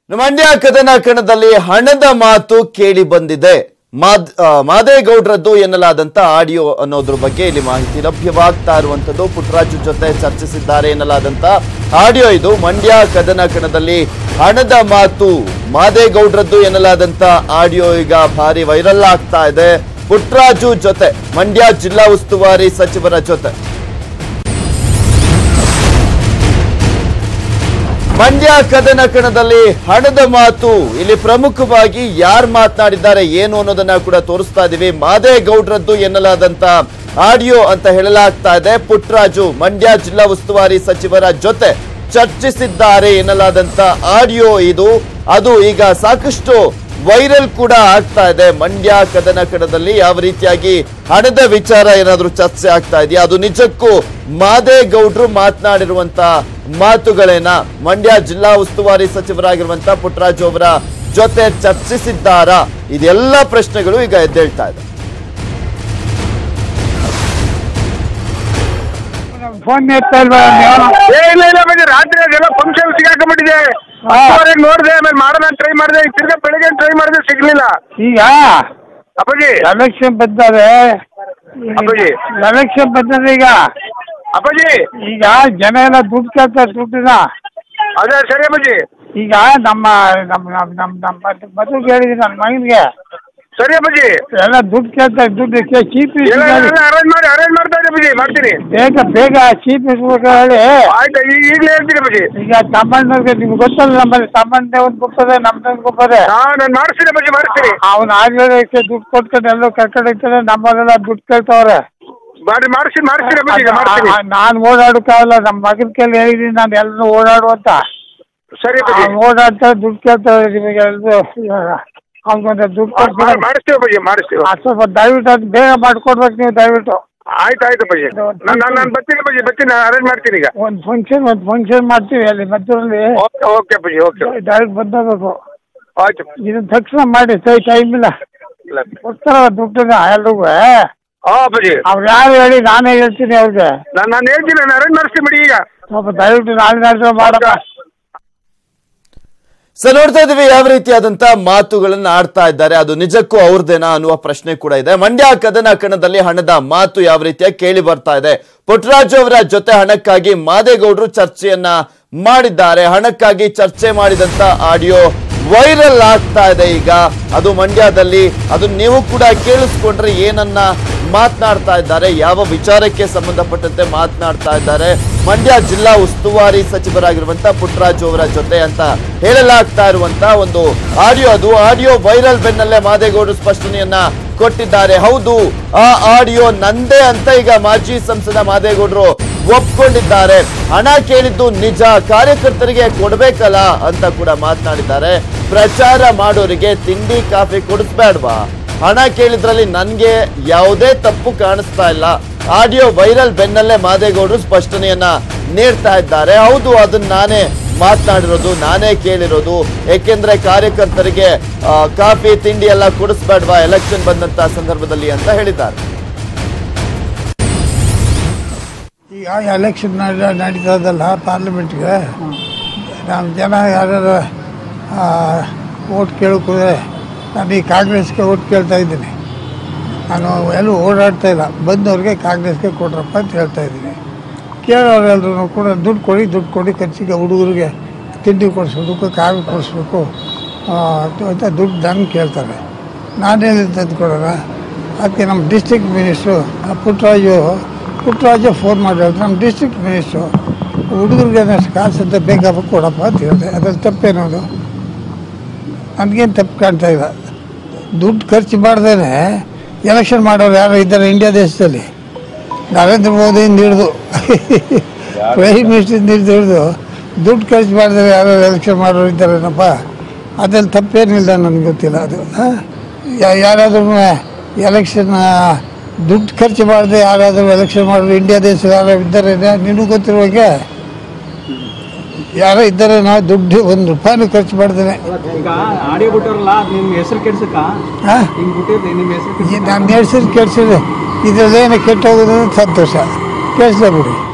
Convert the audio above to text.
ಮಂಡ್ಯ ಕದನ ಕಣದಲ್ಲಿ ಹಣದ ಮಾತು ಕೇಳಿ ಬಂದಿದೆ ಮಾದ್- ಆ, ಮಾದೇಗೌಡ್ರದ್ದು ಎನ್ನಲಾದಂತ ಆಡಿಯೋ ಅನ್ನೋದ್ರ ಬಗ್ಗೆ ಇಲ್ಲಿ ಮಾಹಿತಿ ಲಭ್ಯವಾಗ್ತಾ ಇರುವಂತದ್ದು ಪುಟ್ಟರಾಜು ಜೊತೆ ಚರ್ಚಿಸಿದ್ದಾರೆ ಎನ್ನಲಾದಂತ ಆಡಿಯೋ ಇದು ಮಂಡ್ಯ ಕದನ ಕಣದಲ್ಲಿ ಹಣದ ಮಾತು ಮಾದೇಗೌಡ್ರದ್ದು ಎನ್ನಲಾದಂತ ಆಡಿಯೋ ಈಗ ಭಾರಿ ವೈರಲ್ ಆಗ್ತಾ ಇದೆ ಪುಟ್ಟರಾಜು ಜೊತೆ ಮಂಡ್ಯ ಜಿಲ್ಲಾ ಉಸ್ತುವಾರಿ ಸಚಿವರ ಜೊತೆ ಮಂಡ್ಯ ಕದನ ಕಣದಲ್ಲಿ ಹಣದ ಮಾತು ಇಲ್ಲಿ ಪ್ರಮುಖವಾಗಿ ಯಾರು ಮಾತನಾಡಿದ್ದಾರೆ ಏನು ಅನ್ನೋದನ್ನ ಕೂಡ ತೋರಿಸ್ತಾ ಇದೀವಿ ಮಾದೇಗೌಡ್ರದ್ದು ಎನ್ನಲಾದಂತ ಆಡಿಯೋ ಅಂತ ಹೇಳಲಾಗ್ತಾ ಇದೆ ಪುಟ್ಟರಾಜು ಮಂಡ್ಯ ಜಿಲ್ಲಾ ಉಸ್ತುವಾರಿ ಸಚಿವರ ಜೊತೆ ಚರ್ಚಿಸಿದ್ದಾರೆ ಎನ್ನಲಾದಂತ ಆಡಿಯೋ ಇದು ಅದು ಈಗ ಸಾಕಷ್ಟು ವೈರಲ್ ಕೂಡ ಆಗ್ತಾ ಇದೆ ಮಂಡ್ಯ ಕದನ ಕಣದಲ್ಲಿ ಯಾವ ರೀತಿಯಾಗಿ ಹಣದ ವಿಚಾರ ಏನಾದ್ರೂ ಚರ್ಚೆ ಆಗ್ತಾ ಇದೆಯಾ ಅದು ನಿಜಕ್ಕೂ ಮಾದೇಗೌಡ್ರು ಮಾತನಾಡಿರುವಂತ ಮಾತುಗಳೇನ ಮಂಡ್ಯ ಜಿಲ್ಲಾ ಉಸ್ತುವಾರಿ ಸಚಿವರಾಗಿರುವಂತ ಪುಟ್ಟರಾಜು ಅವರ ಜೊತೆ ಚರ್ಚಿಸಿದ್ದಾರಾ ಇದೆಲ್ಲ ಪ್ರಶ್ನೆಗಳು ಈಗ ಎದ್ದೇಳ್ತಾ ಇದೆ ಫೋನ್ ಎತ್ತಾ ಇಲ್ವಾ ನೀವು ಏ ಇಲ್ಲ ಇಲ್ಲ ಬನ್ನಿ ರಾತ್ರಿ ಅದೆಲ್ಲ ಫಂಕ್ಷನ್ ಸಿಗಾಕೊಂಡ್ಬಿಟ್ಟಿದೆ ಹತ್ತುವರೆಗೆ ನೋಡಿದೆ ಆಮೇಲೆ ಮಾಡೋಣ ಟ್ರೈ ಮಾಡಿದೆ ಈಗ ತಿರ್ಗಾ ಬೆಳಿಗ್ಗೆ ಟ್ರೈ ಮಾಡಿದೆ ಸಿಗ್ಲಿಲ್ಲ ಈಗ ಅಪ್ಪಾಜಿ ಎಲೆಕ್ಷನ್ ಬಂದಾರೆ ಅಪ್ಪಾಜಿ. ಎಲೆಕ್ಷನ್ ಬಂದದೆ ಈಗ ಅಪ್ಪಾಜಿ ಈಗ ಜನ ಎಲ್ಲ ದುಡ್ಡು ಕೇಳ್ತಾರೆ ದುಡ್ಡಿನ ಅದೇ ಸರಿ ಅಪ್ಪಾಜಿ ಈಗ ನಮ್ಮ ನಮ್ಮ ನಮ್ಮ ನಮ್ಮ ನಮ್ಮ ಮದುವೆಗೆ ಹೇಳಿದ್ದೀನಿ ನನ್ನ ಮಗನಿಗೆ ಸರಿ ಅಪ್ಪಾಜಿ ಎಲ್ಲ ದುಡ್ಡು ಕೇಳ್ತಾರೆ ದುಡ್ಡು ಚೀಪ್ ಎಲ್ಲ ಅರೇಂಜ್ ಮಾಡಿ ಅರೇಂಜ್ ಮಾಡ್ತಾ ಇದ್ದೆ ಅಪ್ಪಾಜಿ ಮಾಡ್ತೀನಿ ಬೇಗ ಬೇಗ ಚೀಪ್ ಇಸ್ಬೇಕು ಹೇಳಿ ಆಯ್ತು ಈಗ ಈಗಲೇ ಹೇಳ್ತೀನಿ ಅಪ್ಪಾಜಿ ಈಗ ತಮ್ಮಣ್ಣಗೆ ನಿಮ್ಗೆ ಗೊತ್ತಲ್ಲ ನಮ್ಮಲ್ಲಿ ತಮ್ಮಣ್ಣೆ ಒಂದು ಗುಪ್ಪದೆ ನಮ್ದೊಂದು ಗುಪ್ಪದೆ ಹಾ ನಾನು ಮಾಡಿಸ್ತೀನಿ ಅಪ್ಪಾಜಿ ಮಾಡಿಸ್ತೀನಿ ಅವ್ನು ಆಗ್ಲೇ ದುಡ್ಡು ಕೊಟ್ಕೊಂಡು ಎಲ್ಲೋ ಕರ್ಕೊಂಡು ಹೋಗ್ತಾರೆ ನಮ್ಮಲ್ಲೆಲ್ಲ ದುಡ್ಡು ಕೇಳ್ತಾವ್ರೆ ಮಾಡಿ ಮಾಡಿಸ್ತೀನಿ ಮಾಡಿಸ್ತೀನಿ ಅಪ್ಪಾಜಿ ಈಗ ಮಾಡ್ತೀನಿ ನಾನು ಓಡಾಡಕ್ಕಾಗಲ್ಲ ನಮ್ಮ ಮಗನ ಕೈಲಿ ಹೇಳಿದೀನಿ ನಾನು ಎಲ್ಲರೂ ಓಡಾಡು ಅಂತ ಸರಿ ಅಪ್ಪಾಜಿ ಅವ್ನು ಓಡಾಡ್ತಾರೆ ದುಡ್ಡು ಕೇಳ್ತಾರೆ ನಿಮಗೆ ಎಲ್ಲರೂ ಅವ್ನಿಗೊಂದು ದುಡ್ಡು ಮಾಡ್- ಕೊಡ್ತಾರೆ ಮಾಡಿಸ್ತೀವಿ ಅಪ್ಪಾಜಿ ಮಾಡಿಸ್ತೀವಿ ಅದು ಸ್ವಲ್ಪ ದಯವಿಟ್ಟು ಅದು ಬೇಗ ಮಾಡ್ಕೊಡ್ಬೇಕು ನೀವು ದಯವಿಟ್ಟು ಆಯ್ತು ಆಯ್ತು ಅಪ್ಪಾಜಿ ನಾನು ನಾನು ನಾನು ಬರ್ತೀನಿ ಅಪ್ಪಾಜಿ ಬರ್ತೀನಿ ನಾನು ಅರೇಂಜ್ ಮಾಡ್ತೀನಿ ಈಗ ಒಂದು ಫಂಕ್ಷನ್ ಒಂದು ಫಂಕ್ಷನ್ ಮಾಡ್ತೀವಿ ಅಲ್ಲಿ ಮಧ್ಯದಲ್ಲಿ ಓಕೆ ಓಕೆ ಅಪ್ಪಾಜಿ ಓಕೆ ಡೈರೆಕ್ಟ್ ಬಂದೋಗ್ಬೇಕು ಆಯ್ತು ಇದನ್ನ ತಕ್ಷಣ ಮಾಡಿ ಸೈ ಟೈಮ್ ಇಲ್ಲ ಇಲ್ಲ ಕೊಡ್ತಾರ ದುಡ್ಡನ್ನ ಎಲ್ರಿಗೂ ಹಾಂ ಅಪ್ಪಾಜಿ ಅವ್ರು ಯಾರು ಹೇಳಿ ನಾನೇ ಹೇಳ್ತೀನಿ ಅವ್ರಿಗೆ ನಾನು ನಾನು ಹೇಳ್ತೀನಿ ನಾನು ಅರೇಂಜ್ ಮಾಡಿಸ್ತೀನಿ ಬಿಡಿ ಈಗ ಸ್ವಲ್ಪ ದಯವಿಟ್ಟು ನಾಳೆ ನಾಳೆ ಮಾಡೋಣ ಸೊ ನೋಡ್ತಾ ಇದೀವಿ ಯಾವ ರೀತಿಯಾದಂತ ಮಾತುಗಳನ್ನ ಆಡ್ತಾ ಇದ್ದಾರೆ ಅದು ನಿಜಕ್ಕೂ ಅವ್ರದ್ದೇನಾ ಅನ್ನುವ ಪ್ರಶ್ನೆ ಕೂಡ ಇದೆ ಮಂಡ್ಯ ಕದನ ಕಣದಲ್ಲಿ ಹಣದ ಮಾತು ಯಾವ ರೀತಿಯಾಗಿ ಕೇಳಿ ಬರ್ತಾ ಇದೆ ಪುಟ್ಟರಾಜು ಅವರ ಜೊತೆ ಹಣಕ್ಕಾಗಿ ಮಾದೇಗೌಡರು ಚರ್ಚೆಯನ್ನ ಮಾಡಿದ್ದಾರೆ ಹಣಕ್ಕಾಗಿ ಚರ್ಚೆ ಮಾಡಿದಂತ ಆಡಿಯೋ ವೈರಲ್ ಆಗ್ತಾ ಇದೆ ಈಗ ಅದು ಮಂಡ್ಯದಲ್ಲಿ ಅದು ನೀವು ಕೂಡ ಕೇಳಿಸ್ಕೊಂಡ್ರೆ ಏನನ್ನ ಮಾತನಾಡ್ತಾ ಇದ್ದಾರೆ ಯಾವ ವಿಚಾರಕ್ಕೆ ಸಂಬಂಧಪಟ್ಟಂತೆ ಮಾತನಾಡ್ತಾ ಇದ್ದಾರೆ ಮಂಡ್ಯ ಜಿಲ್ಲಾ ಉಸ್ತುವಾರಿ ಸಚಿವರಾಗಿರುವಂತ ಪುಟ್ಟರಾಜು ಅವರ ಜೊತೆ ಅಂತ ಹೇಳಲಾಗ್ತಾ ಇರುವಂತ ಒಂದು ಆಡಿಯೋ ಅದು ಆಡಿಯೋ ವೈರಲ್ ಬೆನ್ನಲ್ಲೇ ಮಾದೇಗೌಡರು ಸ್ಪಷ್ಟನೆಯನ್ನ ಕೊಟ್ಟಿದ್ದಾರೆ ಹೌದು ಆ ಆಡಿಯೋ ನಂದೇ ಅಂತ ಈಗ ಮಾಜಿ ಸಂಸದ ಮಾದೇಗೌಡರು ಒಪ್ಕೊಂಡಿದ್ದಾರೆ ಹಣ ಕೇಳಿದ್ದು ನಿಜ ಕಾರ್ಯಕರ್ತರಿಗೆ ಕೊಡ್ಬೇಕಲ್ಲ ಅಂತ ಕೂಡ ಮಾತನಾಡಿದ್ದಾರೆ ಪ್ರಚಾರ ಮಾಡೋರಿಗೆ ತಿಂಡಿ ಕಾಫಿ ಕೊಡಿಸ್ಬೇಡ್ವಾ ಹಣ ಕೇಳಿದ್ರಲ್ಲಿ ನನ್ಗೆ ಯಾವುದೇ ತಪ್ಪು ಕಾಣಿಸ್ತಾ ಇಲ್ಲ ಆಡಿಯೋ ವೈರಲ್ ಬೆನ್ನಲ್ಲೇ ಮಾದೇಗೌಡರು ಸ್ಪಷ್ಟನೆಯನ್ನ ನೀಡ್ತಾ ಇದ್ದಾರೆ ಹೌದು ಅದನ್ನ ನಾನೇ ಮಾತನಾಡಿರೋದು ನಾನೇ ಕೇಳಿರೋದು ಏಕೆಂದ್ರೆ ಕಾರ್ಯಕರ್ತರಿಗೆ ಆ, ಕಾಫಿ ತಿಂಡಿ ಎಲ್ಲ ಕೊಡಿಸ್ಬೇಡ್ವಾ ಎಲೆಕ್ಷನ್ ಬಂದಂತ ಸಂದರ್ಭದಲ್ಲಿ ಅಂತ ಹೇಳಿದ್ದಾರೆ ಈಗ ಎಲೆಕ್ಷನ್ ನಡೀತದಲ್ಲ ಪಾರ್ಲಿಮೆಂಟ್ಗೆ ನಮ್ಮ ಜನ ಯಾರು ಓಟ್ ಕೇಳಕ್ಕೆ ನಾನು ಈ ಕಾಂಗ್ರೆಸ್ಗೆ ಓಟ್ ಕೇಳ್ತಾ ಇದ್ದೀನಿ ನಾನು ಎಲ್ಲೂ ಓಡಾಡ್ತಾ ಇಲ್ಲ ಬಂದವ್ರಿಗೆ ಕಾಂಗ್ರೆಸ್ಗೆ ಕೊಡ್ರಪ್ಪ ಅಂತ ಹೇಳ್ತಾ ಇದ್ದೀನಿ ಕೇಳೋರೆಲ್ಲರೂ ಕೂಡ ದುಡ್ಡು ಕೊಡಿ ದುಡ್ಡು ಕೊಡಿ ಖರ್ಚಿಗೆ ಹುಡುಗರಿಗೆ ತಿಂಡಿ ಕೊಡಿಸ್ಬೇಕು ಕಾಫಿ ಕೊಡಿಸ್ಬೇಕು ಆ, ಅಂತ ದುಡ್ಡು ನಂಗೆ ಕೇಳ್ತಾರೆ ನಾನೇನು ತಂದು ಕೊಡೋಣ ಅದಕ್ಕೆ ನಮ್ಮ ಡಿಸ್ಟ್ರಿಕ್ಟ್ ಮಿನಿಸ್ಟ್ರು ಆ ಪುಟ್ಟರಾಜು ಪುಟ್ಟರಾಜು ಫೋನ್ ಮಾಡಿ ಹೇಳ್ತಾರೆ ನಮ್ಮ ಡಿಸ್ಟ್ರಿಕ್ಟ್ ಮಿನಿಸ್ಟ್ರು ಹುಡುಗರಿಗೆ ಅನ್ನಷ್ಟು ಕಾಸು ಅಂತ ಬೇಕಾಗ ಕೊಡಪ್ಪ ಅಂತ ಹೇಳಿದೆ ಅದ್ರಲ್ಲಿ ತಪ್ಪೇನೋದು ನನಗೇನು ತಪ್ಪು ಕಾಣ್ತಾ ಇಲ್ಲ ದುಡ್ಡು ಖರ್ಚು ಮಾಡ್ದೇನೆ ಎಲೆಕ್ಷನ್ ಮಾಡೋರು ಯಾರು ಇದ್ದಾರೆ ಇಂಡಿಯಾ ದೇಶದಲ್ಲಿ ನರೇಂದ್ರ ಮೋದಿಯಿಂದ ಹಿಡಿದು ಪ್ರೈಮ್ ಮಿನಿಸ್ಟ್ರಿಂದ ಹಿಡಿದು ಹಿಡಿದು ದುಡ್ಡು ಖರ್ಚು ಮಾಡಿದ್ರೆ ಯಾರು ಎಲೆಕ್ಷನ್ ಮಾಡೋರು ಇದ್ದಾರೇನಪ್ಪ ಅದ್ರಲ್ಲಿ ತಪ್ಪೇನಿಲ್ಲ ನನಗೆ ಗೊತ್ತಿಲ್ಲ ಅದು ಯಾರಾದ್ರೂ ಎಲೆಕ್ಷನ್ ದುಡ್ಡು ಖರ್ಚು ಮಾಡದೆ ಯಾರಾದರೂ ಎಲೆಕ್ಷನ್ ಮಾಡೋರು ಇಂಡಿಯಾ ದೇಶದಲ್ಲಿ ಯಾರು ಇದ್ದಾರೆ ನಿನಗೂ ಗೊತ್ತಿರುವಾಗೆ ಯಾರೋ ಇದ್ದಾರೆ ನಾವು ದುಡ್ಡು ಒಂದು ರೂಪಾಯಿನೂ ಖರ್ಚು ಮಾಡ್ದೇನೆ ಈಗ ಆಡಿಯೋ ಬಿಟ್ಟವ್ರಲ್ಲ ನಿಮ್ ಹೆಸರು ಕೆಡ್ಸಕ್ಕ ಹಾಂ ಹಿಂಗ್ ಬಿಟ್ಟಿರ್ಲಿ ನಿಮ್ ಹೆಸರು ನಾನು ಹೆಸರು ಕೆಡ್ಸಿದೆ ಇದರಲ್ಲೇನು ಕೆಟ್ಟೋಗೋದು ಸಂತೋಷ ಕೆಡ್ಸಲೇ ಬಿಡಿ